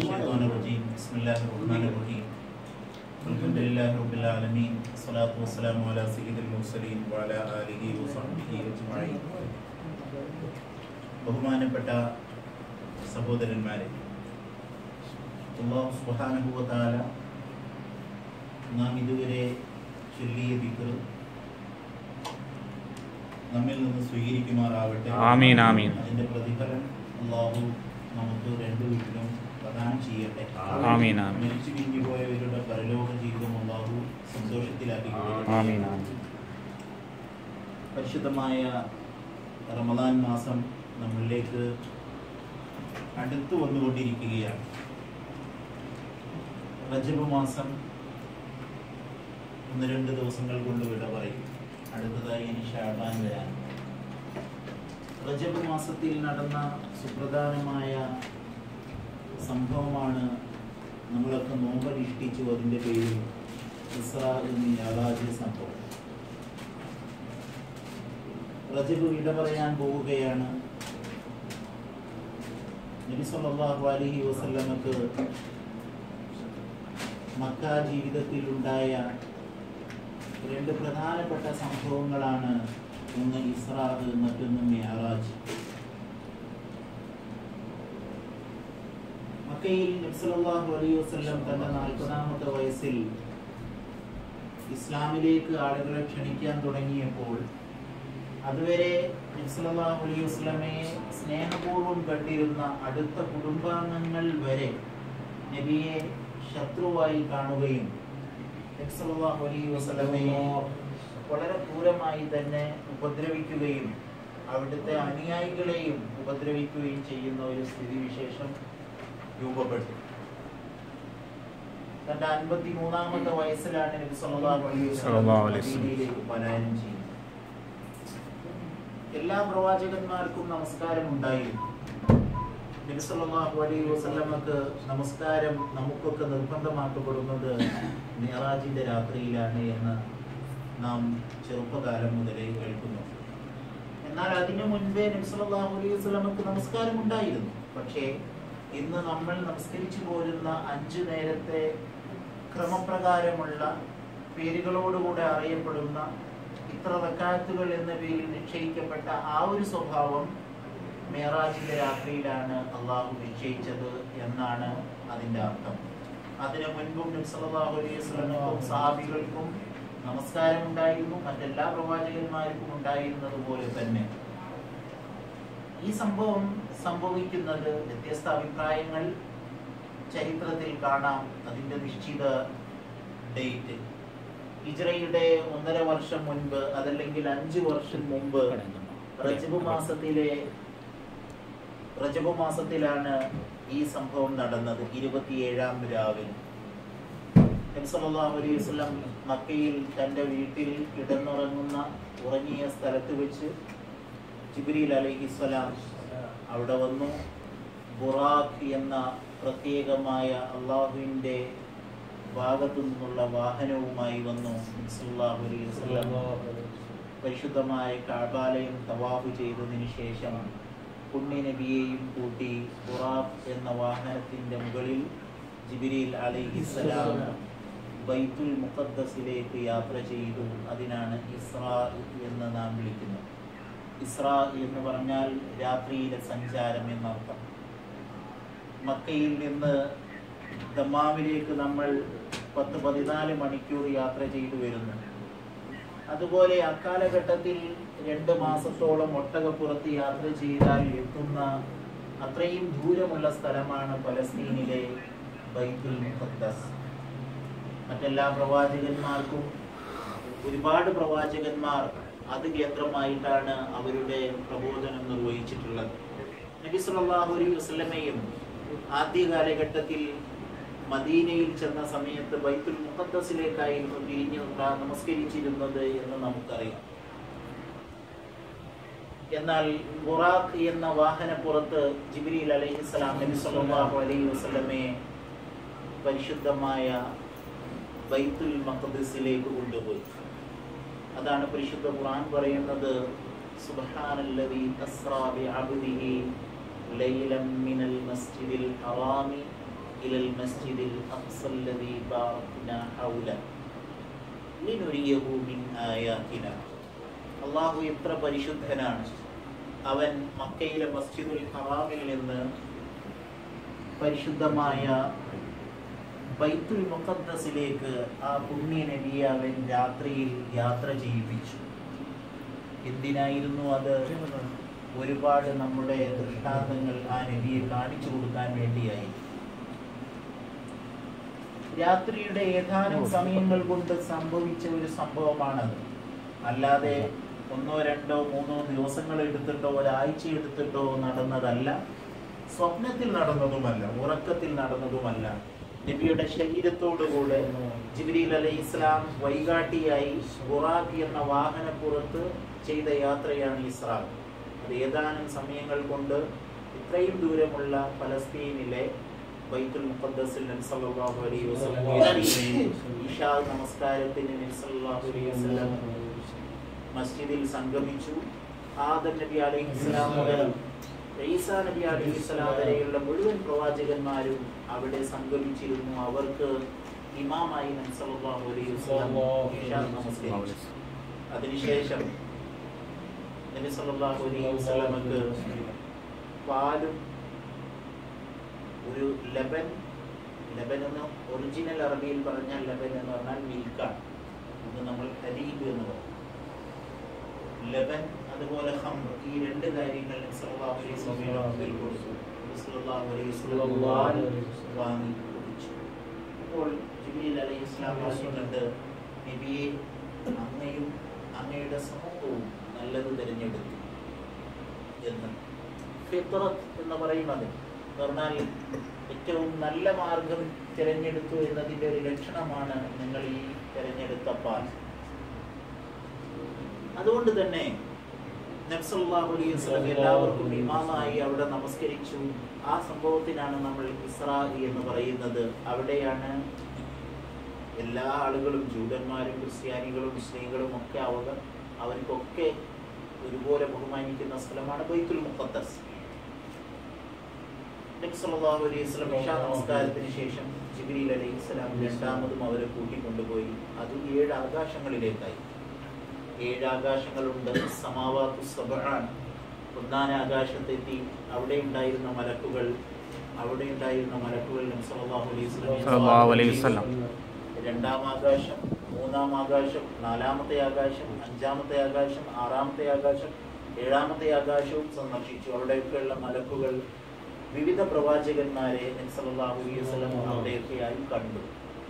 الشيطان الرجيم بسم الله الرحمن الرحيم الحمد لله رب العالمين الصلاة والسلام على سيد المرسلين وعلى آله وصحبه أجمعين ബഹുമാനപ്പെട്ട സഹോദരന്മാരെ അള്ളാഹു സുബ്ഹാനഹു വ തആല നാം ഇതുവരെ ചൊല്ലിയ ദിക്ർ നമ്മിൽ നിന്ന് സ്വീകരിക്കുമാറാവട്ടെ ആമീൻ, ആമീൻ. അതിന്റെ പ്രതിഫലം അള്ളാഹു നമുക്ക് രണ്ടു വീട്ടിലും പ്രദാനം ചെയ്യട്ടെ ആമീൻ, ആമീൻ. മരിച്ചു പിരിഞ്ഞു പോയവരുടെ പരലോക ജീവിതം അള്ളാഹു സന്തോഷത്തിലാക്കി കൊടുക്കട്ടെ. ആമീൻ ആമീൻ പരിശുദ്ധമായ റമദാൻ മാസം നമ്മളിലേക്ക് അടുത്തു വന്നുകൊണ്ടിരിക്കുകയാണ് റജബ് മാസം ഒന്ന് രണ്ട് ദിവസങ്ങൾ കൊണ്ട് വിട പറയും അടുത്തതായി ഇനി ഷാബാൻ വരാൻ റജബ് മാസത്തിൽ നടന്ന സുപ്രധാനമായ സംഭവമാണ് നമ്മളൊക്കെ നോമ്പനുഷ്ഠിച്ചു അതിൻ്റെ പേരിൽ ഇസ്രാ മിഅറാജ് സംഭവം റജബ് വിട പറയാൻ പോവുകയാണ് നബി സല്ലല്ലാഹു അലൈഹി വസല്ലമക്ക് മക്ക ജീവിതത്തിൽ ഉണ്ടായ രണ്ട് പ്രധാനപ്പെട്ട സംഭവങ്ങളാണ് ഒന്ന് ഇസ്രാഹ് മറ്റൊന്ന് മിഅറാജ് മക്കയിൽ നബി സല്ലല്ലാഹു അലൈഹി വസല്ലം തന്റെ നാൽപ്പതാമത്തെ വയസ്സിൽ ഇസ്ലാമിലേക്ക് ആളുകളെ ക്ഷണിക്കാൻ തുടങ്ങിയപ്പോൾ അതുവരെ നബ്സല്ലാഹു അലൈഹി വസ്ലമയെ സ്നേഹപൂർവ്വം കണ്ടിരുന്ന അടുത്ത കുടുംബാംഗങ്ങൾ വരെ നബിയെ ശത്രുവായി കാണുകയും നബ്സല്ലാഹു അലൈഹി വസ്ലമയെ വളരെ ക്രൂരമായി തന്നെ ഉപദ്രവിക്കുകയും അവിടുത്തെ അനുയായികളെയും ഉപദ്രവിക്കുകയും ചെയ്യുന്ന ഒരു സ്ഥിതിവിശേഷം രൂപപ്പെട്ടു തന്റെ അൻപത്തി മൂന്നാമത്തെ വയസ്സിലാണ് നബി സല്ലല്ലാഹു അലൈഹി വസല്ലം സല്ലല്ലാഹു അലൈഹി വസല്ലം. മദീനയിലേക്ക് പലായനം ചെയ്യുന്നത് എല്ലാ പ്രവാചകന്മാർക്കും നമസ്കാരം ഉണ്ടായിരുന്നു നബി സല്ലല്ലാഹു അലൈഹി വസല്ലമക്ക് നമസ്കാരം നമുക്കൊക്കെ നിർബന്ധമാക്കപ്പെടുന്നത് മിറാജിന്റെ രാത്രിയിലാണ് എന്ന് നാം ചെറുപ്പകാലം മുതലേ കേൾക്കുന്നു എന്നാൽ അതിനു മുൻപേ നബി സല്ലല്ലാഹു അലൈഹി വസല്ലമക്ക് നമസ്കാരം ഉണ്ടായിരുന്നു പക്ഷേ ഇന്ന് നമ്മൾ നമസ്കരിച്ചു പോരുന്ന അഞ്ചു നേരത്തെ ക്രമപ്രകാരമുള്ള പേരുകളോടുകൂടെ അറിയപ്പെടുന്ന ഇത്ര റക്കാത്തുകൾ എന്ന പേരിൽ നിശ്ചയിക്കപ്പെട്ട ആ ഒരു സ്വഭാവം മേറാജിന്റെ രാത്രിയിലാണ് അള്ളാഹു നിശ്ചയിച്ചത് എന്നാണ് അതിന്റെ അർത്ഥം അതിനു മുൻപും നബി സല്ലല്ലാഹു അലൈഹി വസല്ലമക്കും സഹാബികൾക്കും നമസ്കാരം ഉണ്ടായിരുന്നു മറ്റെല്ലാ പ്രവാചകന്മാർക്കും ഉണ്ടായിരുന്നത് പോലെ തന്നെ ഈ സംഭവം സംഭവിക്കുന്നത് വ്യത്യസ്ത അഭിപ്രായങ്ങൾ ചരിത്രത്തിൽ കാണാം അതിന്റെ നിശ്ചിത ഡേറ്റ് ഹിജ്റയുടെ ഒന്നര വർഷം മുൻപ് അതല്ലെങ്കിൽ അഞ്ചു വർഷം മുമ്പ് റജബ് മാസത്തിലെ റജബ് മാസത്തിലാണ് ഈ സംഭവം നടന്നത് ഇരുപത്തിയേഴാം രാവിൽ നബി സല്ലല്ലാഹു അലൈഹി വസല്ലം മക്കയിൽ തന്റെ വീട്ടിൽ കിടന്നുറങ്ങുന്ന ഉറങ്ങിയ സ്ഥലത്ത് വെച്ച് ജിബ്രീൽ അലൈഹിസ്സലാം അവിടെ വന്നു ബുറാഖ് എന്ന പ്രത്യേകമായ അള്ളാഹുവിൻ്റെ ഭാഗത്തു നിന്നുള്ള വാഹനവുമായി വന്നു നബി സല്ലല്ലാഹു അലൈഹി വസല്ലം പരിശുദ്ധമായ കാബാലയം തവാഫ് ചെയ്തതിനു ശേഷം പുണ്യ നബിയെയും കൂട്ടി ബുറാഖ് എന്ന വാഹനത്തിന്റെ മുകളിൽ ജിബിരിൽ അലൈഹിസ്സലാം ബൈത്തുൽ മുഖദ്ദസിലേക്ക് യാത്ര ചെയ്തു അതിനാണ് ഇസ്രാ എന്ന് നാം വിളിക്കുന്നത് ഇസ്രാ എന്ന് പറഞ്ഞാൽ രാത്രിയിലെ സഞ്ചാരം എന്നർത്ഥം മക്കയിൽ നിന്ന് ദമ്മാമിലേക്ക് നമ്മൾ പത്ത് പതിനാല് മണിക്കൂർ യാത്ര ചെയ്തു വരുന്നു അതുപോലെ അക്കാലഘട്ടത്തിൽ രണ്ട് മാസത്തോളം ഒട്ടകപ്പുറത്ത് യാത്ര ചെയ്താൽ എത്തുന്ന അത്രയും ദൂരമുള്ള സ്ഥലമാണ് പലസ്തീനിലെ ബൈത്തുൽ മുഖദ്ദസ് മറ്റെല്ലാ പ്രവാചകന്മാർക്കും ഒരുപാട് പ്രവാചകന്മാർ അത് കേന്ദ്രമായിട്ടാണ് അവരുടെ പ്രബോധനം നിർവഹിച്ചിട്ടുള്ളത് നബി സല്ലല്ലാഹു അലൈഹി വസല്ലമയും ആദ്യ കാലഘട്ടത്തിൽ മദീനയിൽ ചെന്ന സമയത്ത് ബൈത്തുൽ മുഖദ്ദസിലേക്കായിരുന്നു തിരിഞ്ഞ് പ്ര- നമസ്കരിച്ചിരുന്നത് എന്ന് നമുക്കറിയാം എന്നാൽ ബുറാഖ് എന്ന വാഹനപ്പുറത്ത് ജിബ്രീൽ അലൈഹിസ്സലാം നബി സല്ലല്ലാഹു അലൈഹി വസല്ലമയെ പരിശുദ്ധമായ ബൈത്തുൽ മഖദ്സിലേക്ക് കൊണ്ടുപോയി അതാണ് പരിശുദ്ധ ഖുർആൻ പറയുന്നത് സുബ്ഹാനല്ലദീ തസ്റാ ബിഅബ്ദിഹി ലൈലം മിനൽ മസ്ജിദിൽ ഹറാമി إلى المسجد الأقصى الذي باركنا حوله لنريه من آياتنا അള്ളാഹു എത്ര പരിശുദ്ധനാണ് അവൻ മക്കയിലെ മസ്ജിദുൽ ഹറാമിൽ നിന്ന് പരിശുദ്ധമായ ബൈത്തുൽ മുഖദ്ദസിലേക്ക് ആ പുണ്യ നബിയെ അവൻ രാത്രിയിൽ യാത്ര ചെയ്യിപ്പിച്ചു എന്തിനായിരുന്നു അത് ഒരുപാട് നമ്മുടെ ദൃഷ്ടാന്തങ്ങൾ ആ നബിയെ കാണിച്ചു കൊടുക്കാൻ വേണ്ടിയായി രാത്രിയുടെ ഏതാനും സമയങ്ങൾ കൊണ്ട് സംഭവിച്ച ഒരു സംഭവമാണത് അല്ലാതെ ഒന്നോ രണ്ടോ മൂന്നോ ദിവസങ്ങൾ എടുത്തിട്ടോ ഒരാഴ്ച എടുത്തിട്ടോ നടന്നതല്ല സ്വപ്നത്തിൽ നടന്നതുമല്ല ഉറക്കത്തിൽ നടന്നതുമല്ല നബിയുടെ ശരീരത്തോടുകൂടെ ജിബ്രീൽ അലൈഹി ഇസ്ലാം വൈകാട്ടിയായി ബുറാഖ് എന്ന വാഹനപ്പുറത്ത് ചെയ്ത യാത്രയാണ് ഇസ്രാ അത് ഏതാനും സമയങ്ങൾ കൊണ്ട് ഇത്രയും ദൂരമുള്ള ഫലസ്തീനിലെ ബൈത്തുൽ മുഖദ്ദസിൽ നബി സല്ലല്ലാഹു അലൈഹി വസല്ലം എത്തി. ഇശാ നമസ്കാരത്തിന് നബി സല്ലല്ലാഹു അലൈഹി വസല്ലം മസ്ജിദിൽ സംഗമിച്ചു ആദം നബി അലൈഹി ഇസ്ലാം മുതൽ ഈസാ നബി അലൈഹി ഇസ്ലാം വരെയുള്ള മുഴുവൻ പ്രവാചകന്മാരും അവിടെ സംഗമിച്ചിരുന്നു അവർക്ക് ഇമാമായി നബി സല്ലല്ലാഹു അലൈഹി വസല്ലം ഇശാ നമസ്കരിച്ചു അതിനുശേഷം നബി സല്ലല്ലാഹു അലൈഹി വസല്ലമക്ക് പാലും ഒരു ലബൻ ലബൻ എന്ന് ഒറിജിനൽ അറബിയിൽ പറഞ്ഞാൽ ലബൻ എന്ന് പറഞ്ഞാൽ മിൽക്കാണ് ഇത് നമ്മൾ ഹരീബ് എന്ന് പറയും ലബൻ അതുപോലെ ഹംർ ഈ രണ്ട് കാര്യങ്ങൾ നബി സല്ലല്ലാഹു അലൈഹി വസല്ലമയുടെ മുമ്പിൽ കൊടുത്തു നബി സല്ലല്ലാഹു അലൈഹി വസല്ലം പാൽ വാങ്ങി കുടിച്ചു അപ്പോൾ ജിബ്രീൽ അലൈഹി ഇസ്ലാം പറഞ്ഞിട്ടുണ്ട് നബിയെ അങ്ങയും അങ്ങയുടെ സമൂഹവും നല്ലത് തിരഞ്ഞെടുത്തു എന്ന് ഫിത്രത്ത് എന്ന് പറയുന്നത് എന്ന് പറഞ്ഞാൽ ഏറ്റവും നല്ല മാർഗം തിരഞ്ഞെടുത്തു എന്നതിൻ്റെ ഒരു ലക്ഷണമാണ് നിങ്ങൾ ഈ തിരഞ്ഞെടുത്ത പാൽ അതുകൊണ്ട് തന്നെ നബ്സല്ലാഹു അലൈഹി വസല്ലം എല്ലാവർക്കും ഇമാമായി അവിടെ നമസ്കരിച്ചു ആ സംഭവത്തിനാണ് നമ്മൾ ഇസ്രാ എന്ന് പറയുന്നത് അവിടെയാണ് എല്ലാ ആളുകളും ജൂതന്മാരും ക്രിസ്ത്യാനികളും മുസ്ലിങ്ങളും ഒക്കെ അവർ അവർക്കൊക്കെ ഒരുപോലെ ബഹുമാനിക്കുന്ന സ്ഥലമാണ് ബൈത്തുൽ മുഖദ്ദസ് നബി സല്ലല്ലാഹു അലൈഹി വസല്ലം ഇശാ നമസ്കാരത്തിന് ശേഷം ജിബ്രീൽ അലൈഹി സ്വലാം രണ്ടാമതും അവരെ കൂട്ടിക്കൊണ്ടുപോയി അത് ഏഴ് ആകാശങ്ങളിലേക്കായി ഏഴ് ആകാശങ്ങളുണ്ട് സമാവാത്തു സബആൻ ഒന്നാന ആകാശത്തെത്തി അവിടെ ഉണ്ടായിരുന്ന മലക്കുകൾ അവിടെ ഉണ്ടായിരുന്ന മലക്കുകൾ നബി സല്ലല്ലാഹു അലൈഹി വസല്ലം സല്ലല്ലാഹു അലൈഹി വസല്ലം. രണ്ടാം ആകാശം മൂന്നാം ആകാശം നാലാമത്തെ ആകാശം അഞ്ചാമത്തെ ആകാശം ആറാമത്തെ ആകാശം ഏഴാമത്തെ ആകാശവും സന്ദർശിച്ചു അവിടെയൊക്കെയുള്ള മലക്കുകൾ വിവിധ പ്രവാചകന്മാരെ നബി സല്ലല്ലാഹു അലൈഹി വസല്ലം അവിടെയൊക്കെയായി കണ്ടു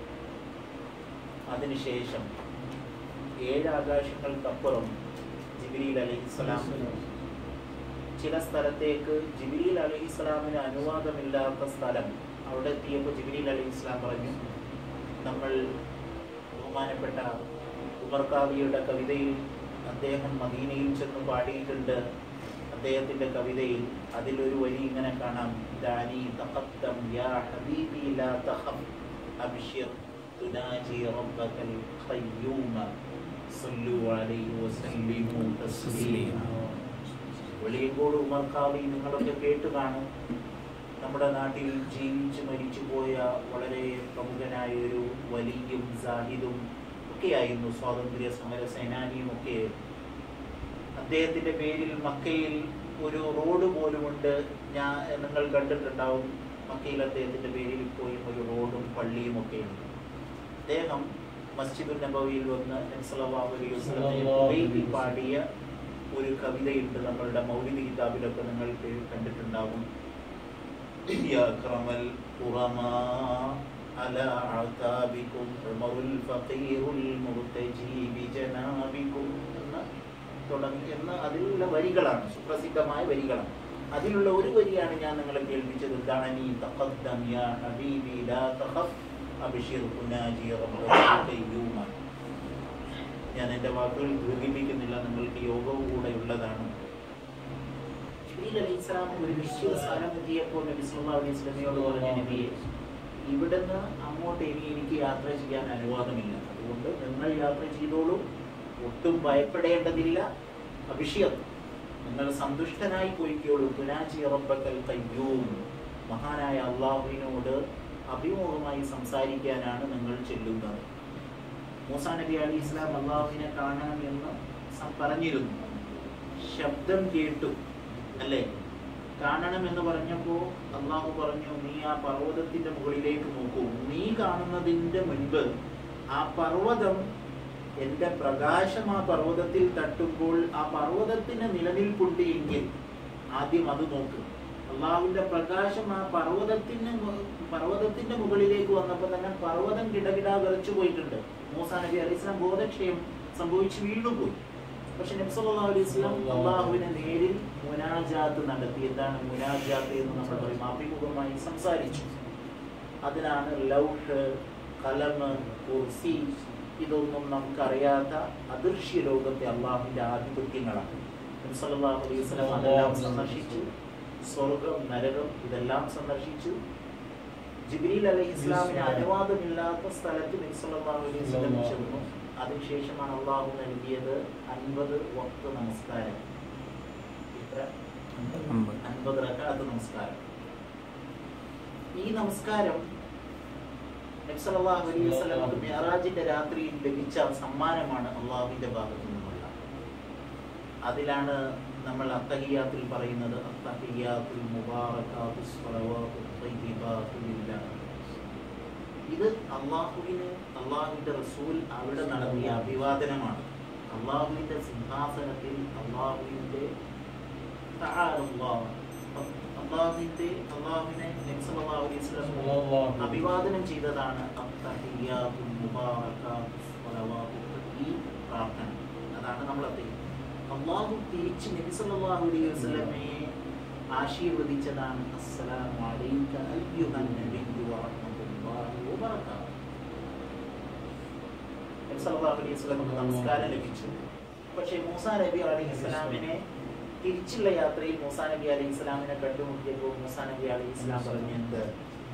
അതിനുശേഷം ഏഴ് ആകാശങ്ങൾക്കപ്പുറം ജിബ്രീൽ അലൈഹിസ്സലാം ചില സ്ഥലത്തേക്ക് ജിബ്രീൽ അലൈഹിസ്സലാമിന് അനുവാദമില്ലാത്ത സ്ഥലം അവിടെ എത്തിയപ്പോൾ ജിബ്രീൽ അലൈഹിസ്സലാം പറഞ്ഞു നമ്മൾ ബഹുമാനപ്പെട്ട ഉമർ ഖാദിയുടെ കവിതയിൽ അദ്ദേഹം മദീനയിൽ ചെന്ന് പാടിയിട്ടുണ്ട് അദ്ദേഹത്തിന്റെ കവിതയിൽ അതിലൊരു വരി ഇങ്ങനെ കാണാം ദാനി തഖദ്ദം യാ ഹബീബി ലാ തഖഫ് അബ്ശിർ തുനാജി റബ്ബകൽ ഖയ്യൂമ സല്ലു അലൈഹി വസല്ലിമു തസ്ലീമ വെളിയങ്കോട് ഉമർ ഖാദി നിങ്ങളൊക്കെ കേട്ട് കാണും നമ്മുടെ നാട്ടിൽ ജീവിച്ച് മരിച്ചുപോയ വളരെ പ്രമുഖനായ ഒരു വലിയും സാഹിദും ഒക്കെയായിരുന്നു സ്വാതന്ത്ര്യ സമര സേനാനിയും ഒക്കെ അദ്ദേഹത്തിന്റെ പേരിൽ മക്കയിൽ ഒരു റോഡ് പോലുമുണ്ട് ഞാൻ നിങ്ങൾ കണ്ടിട്ടുണ്ടാവും മക്കയിൽ അദ്ദേഹത്തിന്റെ പേരിൽ ഇപ്പോഴും ഒരു റോഡും പള്ളിയും ഒക്കെ ഉണ്ട് അദ്ദേഹം മസ്ജിദുൽ നബവിയിൽ വന്ന് നബി സല്ലല്ലാഹു അലൈഹി വസല്ലമയെ പുകഴ്ത്തി പാടിയ ഒരു കവിതയുണ്ട് നമ്മളുടെ മൗലിക കിതാബിലൊക്കെ നിങ്ങൾ കേ- കണ്ടിട്ടുണ്ടാവും يا أكرم الكرماء على عتابكم عمر الفقير المرتجي بجنابكم എന്ന തുടങ്ങി എന്ന അതിലുള്ള വരികളാണ് സുപ്രസിദ്ധമായ വരികളാണ് അതിലുള്ള ഒരു വരിയാണ് ഞാൻ നിങ്ങളെ കേൾപ്പിച്ചത് ദഅനി തഖദ്ദം യാ ഹബീബി ലാ തഖഫ് അബ്ശിർ ഉനാജി റബ്ബക ഖയ്യൂമ ഞാൻ എൻ്റെ വാക്കുകൾ ദീർഘിപ്പിക്കുന്നില്ല നിങ്ങൾക്ക് യോഗവും കൂടെ ഉള്ളതാണ് ജിബ്രീൽ അലൈഹി സ്വലാം ഒരു നിശ്ചിത സ്ഥലം എത്തിയപ്പോൾ നബി സല്ലല്ലാഹു അലൈഹി വസല്ലമയോട് പറഞ്ഞ നബിയെ ഇവിടുന്ന് അങ്ങോട്ട് ഇനി എനിക്ക് യാത്ര ചെയ്യാൻ അനുവാദമില്ല അതുകൊണ്ട് നിങ്ങൾ യാത്ര ചെയ്തോളൂ ഒട്ടും ഭയപ്പെടേണ്ടതില്ല അഭിഷേകം നിങ്ങൾ സന്തുഷ്ടനായി പോയിക്കോളൂ തുനാജി റബ്ബക്കൽ കയ്യൂം മഹാനായ അള്ളാഹുവിനോട് അഭിമുഖമായി സംസാരിക്കാനാണ് നിങ്ങൾ ചെല്ലുന്നത് മൂസാ നബി അലി ഇസ്ലാം അള്ളാഹുവിനെ കാണണം എന്ന് സം- പറഞ്ഞിരുന്നു ശബ്ദം കേട്ടു അല്ലേ കാണണം എന്ന് പറഞ്ഞപ്പോൾ അള്ളാഹു പറഞ്ഞു നീ ആ പർവ്വതത്തിന്റെ മുകളിലേക്ക് നോക്കൂ നീ കാണുന്നതിന്റെ മുൻപ് ആ പർവ്വതം എന്റെ പ്രകാശം ആ പർവ്വതത്തിൽ തട്ടുമ്പോൾ ആ പർവ്വതത്തിന് നിലനിൽപ്പുണ്ട് എങ്കിൽ ആദ്യം അത് നോക്ക് അള്ളാഹുവിന്റെ പ്രകാശം ആ പർവ്വതത്തിന് മു- പർവ്വതത്തിന്റെ മുകളിലേക്ക് വന്നപ്പോൾ തന്നെ പർവ്വതം കിടകിട വിറച്ചു പോയിട്ടുണ്ട് മൂസാ നബി അലൈഹി ഇസ്ലാം ബോധക്ഷയം സംഭവിച്ച് വീണുപോയി പക്ഷെ നബ്സല്ലാ അലൈഹി ഇസ്ലാം അള്ളാഹുവിനെ നേരിൽ മുനാജാത്ത് നടത്തി എന്താണ് മുനാജാത്ത് എന്ന് നമ്മൾ പറയും അഭിമുഖമായി സംസാരിച്ചു അതിനാണ് ലൗഹ് കലമ് കുർസി ഇതൊന്നും നമുക്കറിയാത്ത അദൃശ്യ ലോകത്തെ അള്ളാഹുവിന്റെ ആധിപത്യങ്ങളാണ് നബി സല്ലല്ലാഹു അലൈഹി വസല്ലം അതെല്ലാം സന്ദർശിച്ചു സ്വർഗം നരകം ഇതെല്ലാം സന്ദർശിച്ചു ജിബ്രീൽ അലൈഹി ഇസ്ലാമിന് അനുവാദമില്ലാത്ത സ്ഥലത്ത് നബി സല്ലല്ലാഹു അലൈഹി വസല്ലം ചെന്നു അതിനുശേഷമാണ് അള്ളാഹു നൽകിയത് അൻപത് വക്ത് നമസ്കാരം ഇത്ര അമ്പത് അൻപത് റക്കാത്ത് നമസ്കാരം ഈ നമസ്കാരം നബി സല്ലല്ലാഹു അലൈഹി വസല്ലമക്ക് മിഅറാജിന്റെ രാത്രിയിൽ ലഭിച്ച സമ്മാനമാണ് അള്ളാഹുവിന്റെ ഭാഗത്തു നിന്നുള്ള അതിലാണ് നമ്മൾ അത്തഹിയാത്തിൽ പറയുന്നത് അത്തഹിയാത്തുൽ മുബാറകാത്തു സ്വലവാത്തു ത്വയ്യിബാത്തു ലില്ലാഹ് ഇത് അള്ളാഹുവിന് അള്ളാഹുവിന്റെ റസൂൽ അവിടെ നടത്തിയ അഭിവാദനമാണ് അള്ളാഹുവിന്റെ സിംഹാസനത്തിൽ അള്ളാഹുവിന്റെ തആലല്ലാഹ് അള്ളാഹുവിന്റെ അള്ളാഹുവിനെ നബി സല്ലല്ലാഹു അലൈഹി വസല്ലം അഭിവാദനം ചെയ്തതാണ് അത്തഹിയാത്തുൽ മുബാറകാത്തു സ്വലവാത്തു ഈ പ്രാർത്ഥന അതാണ് നമ്മൾ അത്തഹിയ അള്ളാഹു തിരിച്ച് നബി സല്ലല്ലാഹു അലൈഹി വസല്ലമയെ ആശീർവദിച്ചതാണ് അസ്സലാമു അലൈക അയ്യുഹൻ നബിയ്യു വറഹ്മത്തുള്ളാഹി വബറകാതുഹു നബി സല്ലല്ലാഹു അലൈഹി വസല്ലമക്ക് നമസ്കാരം ലഭിച്ചു പക്ഷേ മൂസാ നബി അലൈഹി സ്വലാമിനെ തിരിച്ചുള്ള യാത്രയിൽ മൂസാ നബി അലൈഹി സ്വലാമിനെ കണ്ടുമുട്ടിയപ്പോൾ മൂസാ നബി അലൈഹി സ്വലാം പറഞ്ഞത്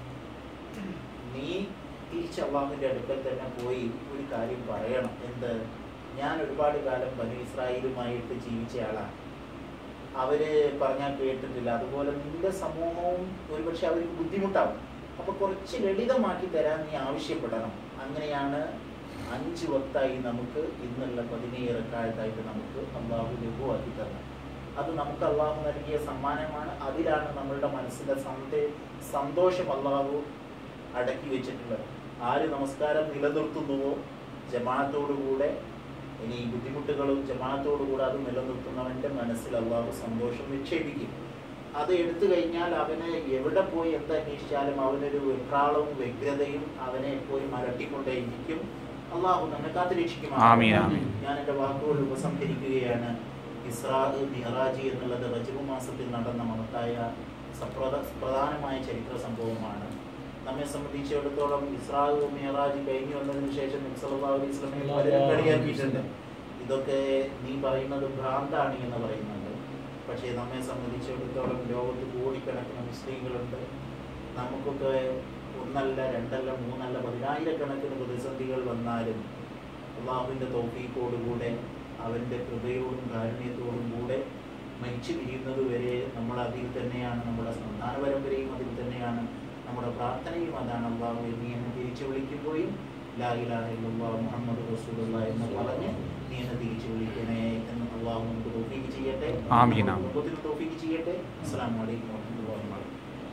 നീ തിരിച്ച് അള്ളാഹുവിന്റെ അടുക്കൽ തന്നെ പോയി ഒരു കാര്യം പറയണം എന്ത് ഞാൻ ഒരുപാട് കാലം ബനു ഇസ്രായേലുമായിട്ട് ജീവിച്ച ആളാണ് അവര് പറഞ്ഞാൽ കേട്ടിട്ടില്ല അതുപോലെ നിന്റെ സമൂഹവും ഒരുപക്ഷെ അവർക്ക് ബുദ്ധിമുട്ടാവും അപ്പൊ കുറച്ച് ലളിതമാക്കി തരാൻ നീ ആവശ്യപ്പെടണം അങ്ങനെയാണ് അഞ്ച് വക്തായി നമുക്ക് ഇന്നുള്ള പതിനേഴ് കാലത്തായിട്ട് നമുക്ക് അള്ളാഹു ലഘുവാക്കി തരണം അത് നമുക്ക് അള്ളാഹു നൽകിയ സമ്മാനമാണ് അതിലാണ് നമ്മളുടെ മനസ്സിന്റെ സന്തേ സന്തോഷം അള്ളാഹു അടക്കി വെച്ചിട്ടുള്ളത് ആര് നമസ്കാരം നിലനിർത്തുന്നുവോ ജമാഅത്തോടുകൂടെ ഇനി ഈ ബുദ്ധിമുട്ടുകളും ജമാഅത്തോടുകൂടെ അത് നിലനിർത്തുന്നവന്റെ മനസ്സിൽ അള്ളാഹു സന്തോഷം നിക്ഷേപിക്കും അത് എടുത്തു കഴിഞ്ഞാൽ അവന് എവിടെ പോയി എന്തന്വേഷിച്ചാലും അവനൊരു വെപ്രാളവും വ്യഗ്രതയും അവനെ എപ്പോഴും അലട്ടിക്കൊണ്ടേയിരിക്കും അള്ളാഹു നമ്മെ കാത്തുരക്ഷിക്കും ആമീൻ, ആമീൻ. ഞാൻ എൻ്റെ വാക്കുകൾ ഉപസംഹരിക്കുകയാണ് ഇസ്രാ മിഹറാജി എന്നുള്ളത് റജബ് മാസത്തിൽ നടന്ന മഹത്തായ സപ്രധ പ്രധാനമായ ചരിത്ര സംഭവമാണ് നമ്മെ സംബന്ധിച്ചിടത്തോളം ഇസ്രാഹു മിഹറാജ് കഴിഞ്ഞു വന്നതിന് ശേഷം നബി സല്ലല്ലാഹു അലൈഹി വസല്ലമയെ പലരും കളിയാക്കിയിട്ടുണ്ട് ഇതൊക്കെ നീ പറയുന്നത് ഭ്രാന്താണ് എന്ന് പറയുന്നുണ്ട് പക്ഷേ നമ്മെ സംബന്ധിച്ചിടത്തോളം ലോകത്ത് കോടിക്കണക്കിന് മുസ്ലിങ്ങളുണ്ട് നമുക്കൊക്കെ ഒന്നല്ല രണ്ടല്ല മൂന്നല്ല പതിനായിരക്കണക്കിന് പ്രതിസന്ധികൾ വന്നാലും അള്ളാഹുവിൻ്റെ തൗഫീഖോടുകൂടെ അവൻ്റെ കൃപയോടും കാരുണ്യത്തോടും കൂടെ മരിച്ചു പിരിയുന്നത് വരെ നമ്മൾ അതിൽ തന്നെയാണ് നമ്മുടെ സന്താന പരമ്പരയും അതിൽ തന്നെയാണ് നമ്മുടെ പ്രാർത്ഥനയും അതാണ് അള്ളാഹു നീ എന്നെ തിരിച്ചു വിളിക്കുമ്പോഴും ലാ ഇലാഹ ഇല്ലല്ലാഹ് മുഹമ്മദ് റസൂലുള്ള എന്ന് പറഞ്ഞ് നീ എന്നെ തിരിച്ചു വിളിക്കണേ എന്ന് അള്ളാഹു നമുക്ക് തോഫീക്ക് ചെയ്യട്ടെ ആമീൻ, ആമീൻ. കുടുംബത്തിന് തോഫീക്ക് ചെയ്യട്ടെ അസ്സലാമു അലൈക്കും വറഹ്മത്തുള്ളാഹി വബറകാതുഹു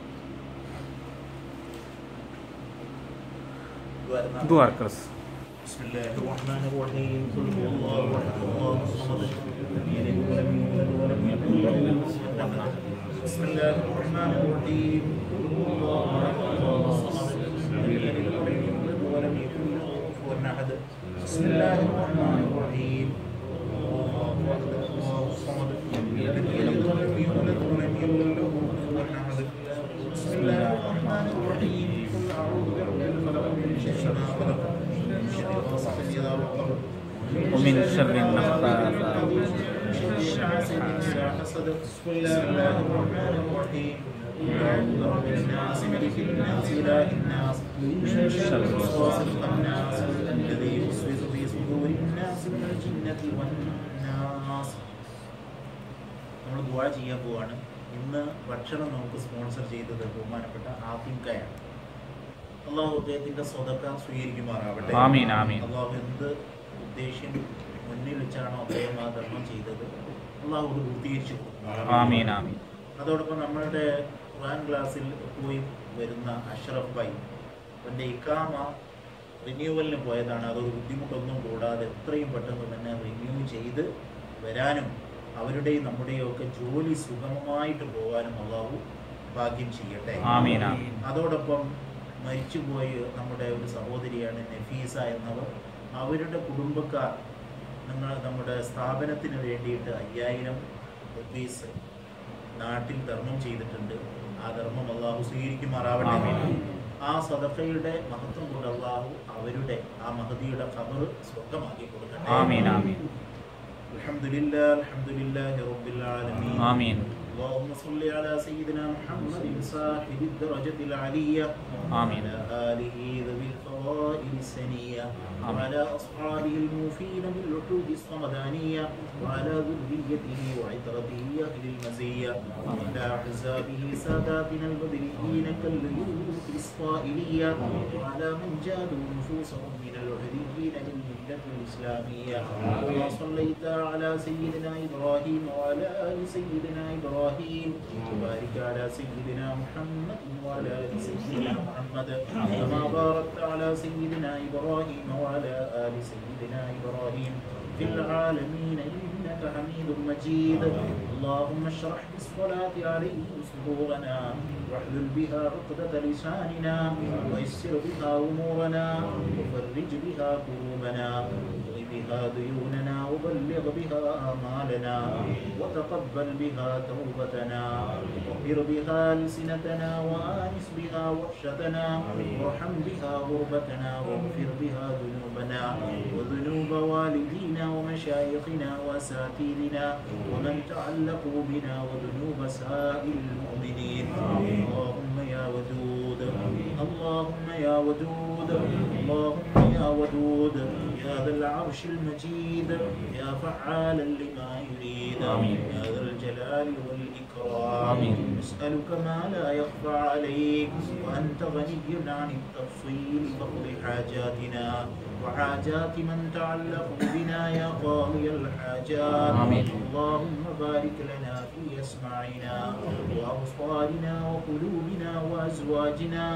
ദുആർക്കസ് بسم الله الرحمن الرحيم قل هو الله احد الله الصمد لم يلد ولم يولد ولم يكن له كفوا احد بسم الله الرحمن الرحيم قل هو الله احد الله الصمد لم يلد ولم يولد ولم يكن له كفوا احد بسم الله الرحمن الرحيم قل هو الله احد الله الصمد لم يلد ولم يولد ولم يكن له كفوا احد بسم الله الرحمن الرحيم قل اعوذ برب الفلق من شر ما خلق من شر غاسق اذا وقب ومن شر النفاثات من شر حاسد اذا حسد بسم الله الرحمن الرحيم قل اعوذ برب الناس ملك الناس اله الناس من شر الوسواس الخناس الذي يوسوس في صدور الناس من الجنه والناس നമ്മൾ ദുവാ ചെയ്യാൻ പോവാണ് ഇന്ന് ഭക്ഷണം നമുക്ക് സ്പോൺസർ ചെയ്തത് ബഹുമാനപ്പെട്ട ആഫിം കയാണ് അള്ളാഹു അദ്ദേഹത്തിന്റെ സ്വതക്ക സ്വീകരിക്കുമാറാവട്ടെ ആമീൻ, ആമീൻ. അള്ളാഹു എന്ത് ഉദ്ദേശ്യം മുന്നിൽ വെച്ചാണോ അദ്ദേഹം ആ ധർമ്മം ചെയ്തത് അള്ളാഹു അത് പൂർത്തീകരിച്ചു കൊടുക്കും. ആമീൻ ആമീൻ അതോടൊപ്പം നമ്മളുടെ ഖുർആൻ ക്ലാസ്സിൽ പോയി വരുന്ന അഷ്റഫ് ഭായി അവൻ്റെ ഇക്കാമ റിന്യൂവലിന് പോയതാണ് അതൊരു ബുദ്ധിമുട്ടൊന്നും കൂടാതെ എത്രയും പെട്ടെന്ന് തന്നെ റിന്യൂ ചെയ്ത് വരാനും അവരുടെയും നമ്മുടെയും ഒക്കെ ജോലി സുഗമമായിട്ട് പോകാനും അള്ളാഹു ഭാഗ്യം ചെയ്യട്ടെ ആമീൻ ആമീൻ അതോടൊപ്പം മരിച്ചുപോയ നമ്മുടെ ഒരു സഹോദരിയാണ് നഫീസ എന്നവർ അവരുടെ കുടുംബക്കാർ നിങ്ങൾ നമ്മുടെ സ്ഥാപനത്തിന് വേണ്ടിയിട്ട് അയ്യായിരം റുപ്പീസ് നാട്ടിൽ ധർമ്മം ചെയ്തിട്ടുണ്ട് ആ ധർമ്മം അള്ളാഹു സ്വീകരിക്കുമാറാവട്ടെ ആമീൻ. ആ സദഫയുടെ മഹത്വം കൊണ്ട് അള്ളാഹു അവരുടെ ആ മഹതിയുടെ ഖബർ സ്വർഗമാക്കി കൊടുക്കട്ടെ ആമീൻ ആമീൻ അൽഹംദുലില്ലാ അൽഹംദുലില്ലാഹി റബ്ബിൽ ആലമീൻ ആമീൻ اللهم صل على سيدنا محمد صاحب الدرجة العلية آمين. وعلى آله ذوي الفضائل السنية آمين. وعلى أصحابه الموفين بالعقود الصمدانية وعلى ذريته وعترته أهل المزية وعلى أحزابه ساداتنا البدريين كالليوث الإسرائيلية وعلى من جادوا نفوسهم من العهديين للملة الإسلامية كما صليت على سيدنا إبراهيم وعلى آل سيدنا إبراهيم وبارك على سيدنا محمد وعلى آل سيدنا محمد كما باركت على سيدنا إبراهيم وعلى آل سيدنا إبراهيم في العالمين إنك حميد مجيد اللهم اشرح بالصلاة عليه صدورنا واحلل بها عقدة لساننا ويسر بها أمورنا وفرج بها كروبنا واقض بها ديوننا وبلغ بها آمالنا وتقبل بها توبتنا وطهر بها ألسنتنا وآنس بها وحشتنا وارحم بها غربتنا واغفر بها ذنوبنا وذنوب والدينا ومشايخنا وأساتذتنا ومن تعلقوا بنا وذنوب سائر المؤمنين اللهم يا ودود اللهم يا ودود اللهم يا ودود يا ذا العرش المجيد يا فعالا لما يريد آمين. يا ذا الجلال والإكرام آمين. نسألك ما لا يخفى عليك وأنت غني عن التفصيل فاقض حاجاتنا وحاجات من تعلق بنا يا قاضي الحاجات آمين. اللهم بارك لنا في أسماعنا وأبصارنا وقلوبنا وأزواجنا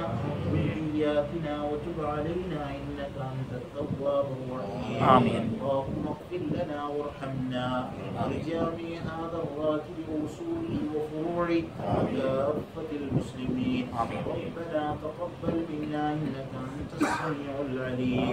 وذرياتنا وتب علينا إنك أنت التواب الرحيم آمين. اللهم اغفر لنا وارحمنا ولجميع هذا الراكب وأصوله وفروعه وكافة المسلمين آمين. ربنا تقبل منا إنك أنت السميع العليم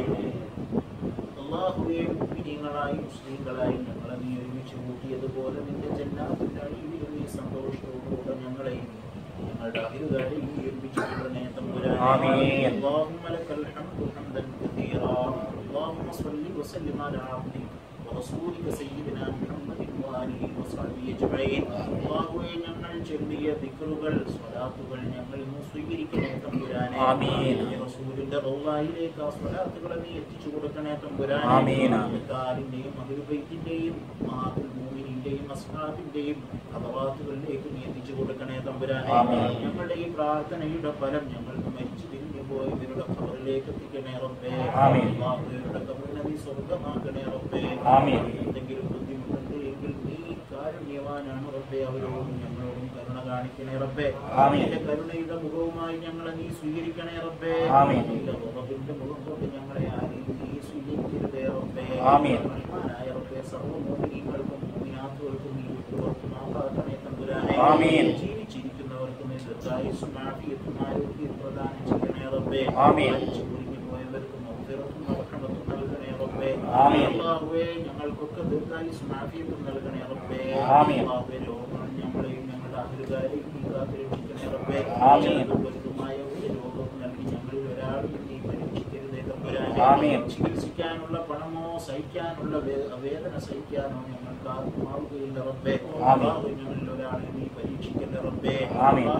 അള്ളാഹുവെ മുഗ്മിനീങ്ങളായി മുസ്ലിങ്ങളായി ഞങ്ങളെ നീ ഒരുമിച്ച് കൂട്ടിയതുപോലെ നിന്റെ ജന്നാത്തിന്റെ അടിയിലും നീ സന്തോഷത്തോടുകൂടെ ഞങ്ങളെയും ഞങ്ങളുടെ അഹിരുകാരെയും നീ ഒരുമിച്ച് കൂടണേ തമ്പുരാനെ. ആമീൻ. اللهم لك الحمد حمدا كثيرا اللهم صل وسلم على عبدك ورسولك سيدنا محمد وآله وصحبه أجمعين അള്ളാഹുവേ ഞങ്ങൾ ചൊല്ലിയ ദിക്റുകൾ സ്വലാത്തുകൾ ഞങ്ങൾ ഇന്ന് സ്വീകരിക്കണേ തമ്പുരാനെ ആമീൻ. ഈ റസൂലിന്റെ റൗളായിലേക്ക് ആ സ്വലാത്തുകളെ നീ എത്തിച്ചു കൊടുക്കണേ തമ്പുരാനെ ആമീൻ. കാലിന്റെയും അഹിർബൈത്തിന്റെയും മാതുൽ മൂമിനിന്റെയും അസ്ഹാബിന്റെയും അപവാത്തുകളിലേക്ക് നീ എത്തിച്ചു കൊടുക്കണേ തമ്പുരാനെ ആമീൻ. ഞങ്ങളുടെ ഈ പ്രാർത്ഥനയുടെ ഫലം ഞങ്ങൾക്ക് മരിച്ചു തിരിഞ്ഞു പോയി ഇവരുടെ ഖബറിലേക്ക് എത്തിക്കണേ റബ്ബേ ആമീൻ. അള്ളാഹുവേ, ഖബറിനെ നീ സ്വർഗമാക്കണേ റബ്ബേ ആമീൻ. എന്തെങ്കിലും ബുദ്ധിമുട്ടുണ്ട് എങ്കിൽ നീ കാരുണ്യവാനാണ് റബ്ബേ അവരോടും ഞങ്ങളോടും കരുണ കാണിക്കണേ റബ്ബേ ആമീൻ. നിന്റെ കരുണയുടെ മുഖവുമായി ഞങ്ങളെ നീ സ്വീകരിക്കണേ റബ്ബേ ആമീൻ. നിന്റെ മുഖത്തിന്റെ മുഖം കൊണ്ട് ഞങ്ങളെ ആരെയും നീ സ്വീകരിക്കരുതേ റബ്ബേ ആമീൻ. റഹ്മാനായ റബ്ബേ സർവ്വമോഹിനികൾക്കും മോഹിനാത്തുകൾക്കും നീ വിട്ടുപുറത്ത് മാപ്പാക്കണേ തമ്പുരാനെ ആമീൻ. ജീവിച്ചിരിക്കുന്നവർക്ക് നീ ദീർഘായുസ്സും ആഫിയത്തും ആരോഗ്യവും പ്രദാനം ചെയ്യണേ റബ്ബേ ആമീൻ. മരിച്ചു കുരുങ്ങി പോയവർക്ക് മഗ്ഫിറത്തും മർഹമത്തും നൽകണേ റബ്ബേ ആമീൻ. അല്ലാഹുവേ ഞങ്ങൾക്കൊക്കെ ദീർഘായുസ്സും ആഫിയത്തും നൽകണേ റബ്ബേ ആമീൻ. അല്ലാഹുവേ രോഗങ്ങൾ ഞങ്ങളെയും ഞങ്ങളുടെ അഹിരുകാരെയും നീ കാത്തിരക്ഷിക്കണേ റബ്ബേ ആമീൻ. ചെറുതും വലുതുമായ ഒരു രോഗവും നൽകി ഞങ്ങളിൽ ഒരാളും നീ പരീക്ഷിക്കരുതേ തമ്പുരാനെ ആമീൻ. ചികിത്സിക്കാനുള്ള പണമോ സഹിക്കാനുള്ള വേ- വേദന സഹിക്കാനോ ഞങ്ങൾക്ക് ആർക്കും ആവുകയില്ല റബ്ബേ ആമീൻ. അല്ലാഹു ഞങ്ങളിൽ ഒരാളെ നീ പരീക്ഷിക്കല്ലേ റബ്ബേ ആമീൻ. അല്ലാഹു ഞങ്ങൾ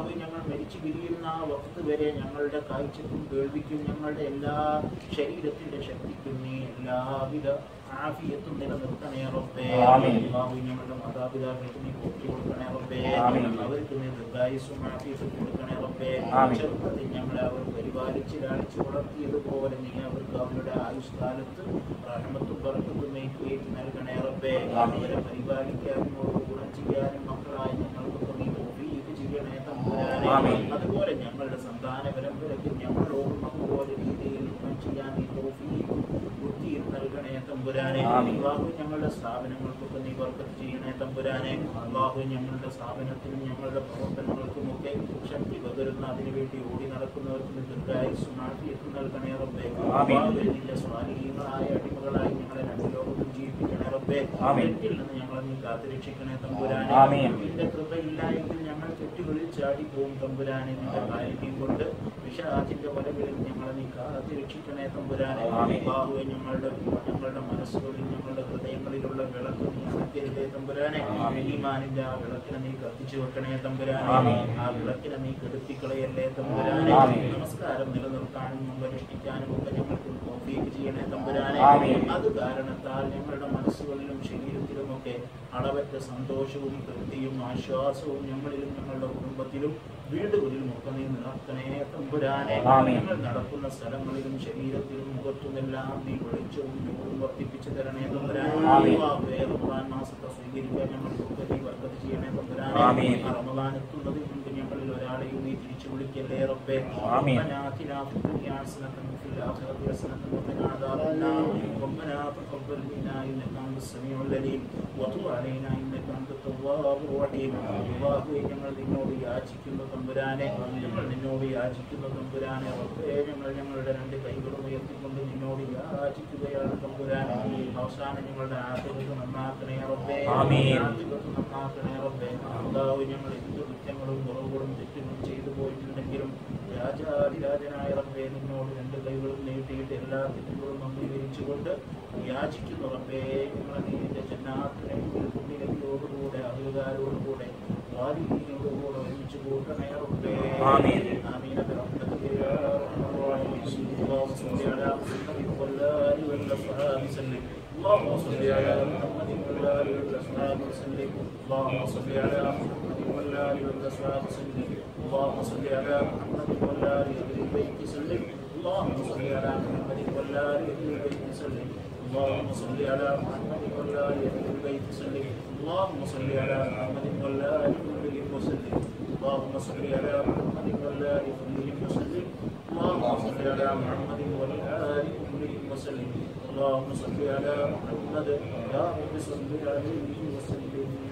മരിച്ചു പിരിയുന്ന ആ വക്ത് വരെ ഞങ്ങളുടെ കാഴ്ചക്കും കേൾവിക്കും ഞങ്ങളുടെ എല്ലാ ശരീരത്തിന്റെ ശക്തിക്കും നീ എല്ലാവിധ ആഫിയത്തും നിലനിർത്തണേ റബ്ബേ ആമീൻ. അല്ലാഹു ഞങ്ങളുടെ മാതാപിതാക്കൾക്ക് നീ പോറ്റി കൊടുക്കണേ റബ്ബേ ആമീൻ. അവർക്ക് നീ ദീർഘായുസ്സും ആഫിയത്തും കൊടുക്കണേ റബ്ബേ ആമീൻ. ചെറുപ്പത്തിൽ ഞങ്ങളെ അവർ പരിപാലിച്ച് ലാളിച്ച് വളർത്തിയതുപോലെ നീ അവർക്ക് അവരുടെ ആയുഷ്കാലത്ത് റഹ്മത്തും ബർക്കത്തും ഏറ്റി നൽകണേ റബ്ബേ ആമീൻ. അവരെ പരിപാലിക്കാനും അവർക്ക് ഗുണം ചെയ്യാനും മക്കളായ ഞങ്ങൾക്ക് നീ തൗഫീഖ് ചെയ്യണേ തമ്പുരാനെ ആമീൻ. അതുപോലെ ഞങ്ങളുടെ സന്താന പരമ്പരയ്ക്ക് ഞങ്ങളോടും അതുപോലെ രീതിയിൽ ഗുണം ചെയ്യാൻ നീ തൗഫീഖ് ബുദ്ധിയും നൽകണേ തമ്പുരാനെ ആമീൻ. അള്ളാഹു ഞങ്ങളുടെ സ്ഥാപനങ്ങൾക്കൊക്കെ നീ ബർക്കത്ത് ചെയ്യണേ തമ്പുരാനെ അള്ളാഹു ഞങ്ങളുടെ സ്ഥാപനത്തിനും ഞങ്ങളുടെ പ്രവർത്തനങ്ങൾക്കുമൊക്കെ ശക്തി പകരുന്ന അതിനുവേണ്ടി ഓടി നടക്കുന്നവർക്ക് നീ ദീർഘായുസ്സും ആഫിയത്തും നൽകണേ റബ്ബേ ആമീൻ. അള്ളാഹുവേ, നിന്റെ സ്വാധീനങ്ങളായ അടിമകളായി ഞങ്ങളെ രണ്ട് ലോകത്തും ജീവിപ്പിക്കണേ റബ്ബേ ആമീൻ. തെറ്റിൽ നിന്ന് ഞങ്ങളെ നീ കാത്തുരക്ഷിക്കണേ തമ്പുരാനെ ആമീൻ. നിന്റെ കൃപയില്ല എങ്കിൽ ഞങ്ങൾ തെറ്റുകളിൽ ചാടിപ്പോവും തമ്പുരാനെ നിന്റെ കാരുണ്യം കൊണ്ട് വിഷാദിന്റെ വലകളിൽ ഞങ്ങളെ നീ കാത്തുരക്ഷിക്കണേ തമ്പുരാനെ ആമീൻ. ബാഹുവെ ഞങ്ങളുടെ ഞങ്ങളുടെ മനസ്സുകളിൽ ഞങ്ങളുടെ ഹൃദയങ്ങളിലുള്ള വിളക്ക് നീ അണക്കരുതേ തമ്പുരാനെ ഈമാനിന്റെ ആ വിളക്കിനെ നീ കത്തിച്ചു വെക്കണേ തമ്പുരാനെ ആമീൻ. ആ വിളക്കിനെ നീ കെടുത്തിക്കളയല്ലേ തമ്പുരാനെ ആമീൻ. നമസ്കാരം നിലനിർത്താനും മുമ്പ് രക്ഷിക്കാനും ഒക്കെ ഞങ്ങൾക്ക് തോഫീക്ക് ചെയ്യണേ തമ്പുരാനെ ആമീൻ. അത് കാരണത്താൽ ഞങ്ങളുടെ മനസ്സുകളിലും ശരീരത്തിലുമൊക്കെ അളവറ്റ സന്തോഷവും തൃപ്തിയും ആശ്വാസവും ഞങ്ങളിലും ഞങ്ങളുടെ കുടുംബത്തിലും വീടുകളിലും ഒക്കെ നീ നിലർത്തണേ തമ്പുരാനെ ആമീൻ. ഞങ്ങൾ നടക്കുന്ന സ്ഥലങ്ങളിലും ശരീരത്തിലും മുഖത്തുമെല്ലാം നീ വെളിച്ചവും നൂറും വർദ്ധിപ്പിച്ചു തരണേ തമ്പുരാനെ ആമീൻ. അല്ലാഹുവേ, റമദാൻ മാസത്തെ സ്വീകരിക്കാൻ ഞങ്ങൾക്കൊക്കെ നീ ബർക്കത്ത് ചെയ്യണേ തമ്പുരാനെ ആമീൻ. ആ റമദാൻ എത്തുന്നതിന് മുമ്പ് ഞങ്ങളിൽ ഒരാളെയും നീ തിരിച്ചു വിളിക്കല്ലേ റബ്ബേ ആമീൻ. ربنا آتنا في الدنيا حسنة وفي الآخرة حسنة وقنا عذاب النار ربنا تقبل منا إنك أنت السميع العليم وتب علينا إنك أنت التواب الرحيم അള്ളാഹുവേ ഞങ്ങൾ നിന്നോട് യാചിക്കുന്ന തമ്പുരാനെ ഞങ്ങൾ നിന്നോട് യാചിക്കുന്ന തമ്പുരാനെ റബ്ബേ ഞങ്ങൾ ഞങ്ങളുടെ രണ്ട് കൈകളും ഉയർത്തിക്കൊണ്ട് നിന്നോട് യാചിക്കുകയാണ് തമ്പുരാനെ അവസാനം ഞങ്ങളുടെ ആഗ്രഹം നന്നാക്കണേ റബ്ബേ ആമീൻ. ആഗ്രഹം നന്നാക്കണേ റബ്ബേ അള്ളാഹു ഞങ്ങൾ എന്ത് കുറ്റങ്ങളും കുറവുകളും തെറ്റുകളും ചെയ്തു പോയിട്ടുണ്ടെങ്കിലും രാജാതിരാജനായ റബ്ബേ നിന്നോട് രണ്ട് കൈകളും നീട്ടിയിട്ട് എല്ലാ തെറ്റുകളും അംഗീകരിച്ചുകൊണ്ട് യാചിക്കുന്നു റബ്ബേ ഞങ്ങളെ നീന്റെ ജന്നാത്തിനെ പുണ്യനബിയോടുകൂടെ അധികാരോടുകൂടെ വാരിയോടുകൂടെ ഒരുമിച്ച് കൂട്ടണേ റബ്ബേ ആമീൻ. ആമീൻ برحمتك يا ارحم الراحمين اللهم صل على محمد والآل والأصحاب وسلم اللهم صل على محمد والآل والأصحاب وسلم اللهم صل على محمد والآل والأصحاب وسلم اللهم صل على محمد والآل أهل البيت وسلم اللهم صل على محمد والآل أهل البيت وسلم اللهم صل على محمد والآل أهل البيت وسلم اللهم صل على محمد والآل كلهم وسلم اللهم صل على محمد والآل كلهم وسلم اللهم صل على محمد والآل كلهم وسلم اللهم صل على محمد يا رب صل عليه وسلم